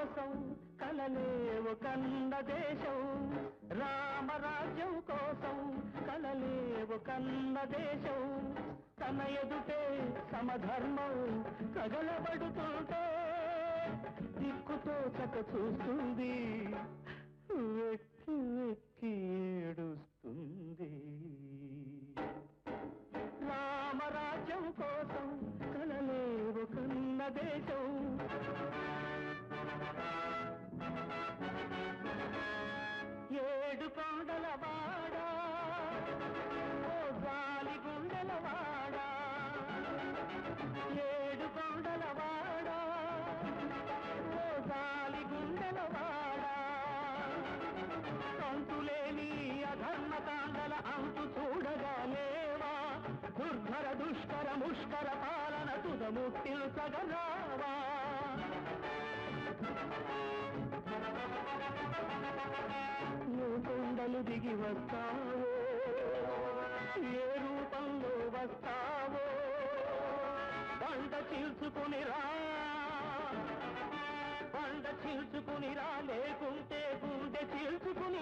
కోసం కలలేవు కన్న దేశం రామరాజ్యం కోసం కలలేవు కన్న దేశం తన ఎదుటే సమధర్మం కగలబడుతుంటే దిక్కుతో చక చూస్తుంది వెక్కి వెక్కి ఏడుస్తుంది రామరాజ్యం కోసం కలలేవు కన్న దేశం ఏడు కొండల వాడా ఓ గాలి గుండెల వాడా ఏడు కొండల వాడా ఓ గాలి గుండెల వాడా అంతులేని అధర్మ తాండల అంతు చూడగా లేవా దుర్ధర దుష్కర ముష్కర పాలన తుదముట్టిల్చగరావా ఏ కొండలు దిగి వస్తావో ఏ రూపంలో వస్తావో బండ చీల్చుకుని రా బండ చీల్చుకుని రా లేకుంటే గుండె చీల్చుకుని